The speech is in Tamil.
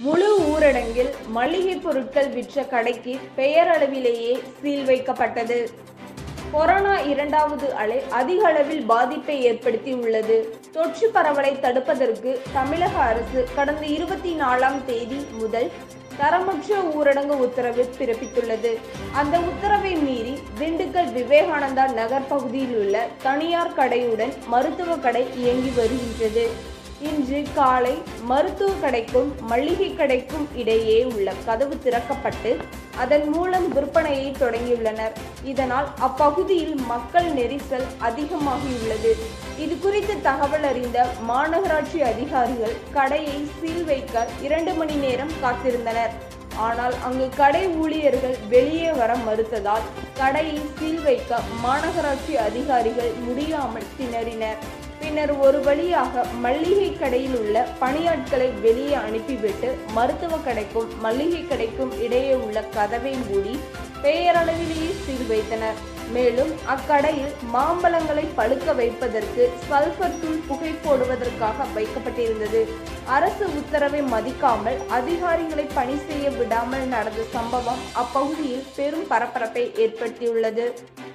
முழு ஊரடங்கில் மளிகை பொருட்கள் விற்ற கடைக்கு பெயரளவிலேயே சீல் வைக்கப்பட்டது கொரோனா இரண்டாவது அலை அதிக அளவில் பாதிப்பை ஏற்படுத்தி உள்ளது தொற்று பரவலை தடுப்பதற்கு தமிழக அரசு கடந்த இருபத்தி நாலாம் தேதி முதல் தரமற்ற ஊரடங்கு உத்தரவு பிறப்பித்துள்ளது அந்த உத்தரவை மீறி திண்டுக்கல் விவேகானந்தா நகர் பகுதியில் உள்ள தனியார் கடையுடன் மருத்துவ கடை இயங்கி வருகின்றது இன்று காலை மருத்துவ கடைக்கும் மளிகை கடைக்கும் இடையே உள்ள கதவு திறக்கப்பட்டு அதன் மூலம் விற்பனையை தொடங்கியுள்ளனர் இதனால் அப்பகுதியில் மக்கள் நெரிசல் அதிகமாகியுள்ளது இது குறித்து தகவல் அறிந்த மாநகராட்சி அதிகாரிகள் கடையை சீல் வைக்க இரண்டு மணி நேரம் காத்திருந்தனர் ஆனால் அங்கு கடை ஊழியர்கள் வெளியே வர மறுத்ததால் கடையை சீல் வைக்க மாநகராட்சி அதிகாரிகள் முடியாமல் திணறினர் பின்னர் ஒரு வழியாக மல்லிகை கடையில் உள்ள பணியாட்களை வெளியே அனுப்பிவிட்டு மருத்துவ கடைக்கும் மல்லிகை கடைக்கும் இடையே உள்ள கதவை மூடி பெயரளவிலேயே சீல் வைத்தனர் மேலும் அக்கடையில் மாம்பழங்களை பழுக்க வைப்பதற்கு சல்பர் தூள் புகை போடுவதற்காக வைக்கப்பட்டிருந்தது அரசு உத்தரவை மதிக்காமல் அதிகாரிகளை பணி செய்ய விடாமல் நடந்த சம்பவம் அப்பகுதியில் பெரும் பரபரப்பை ஏற்படுத்தியுள்ளது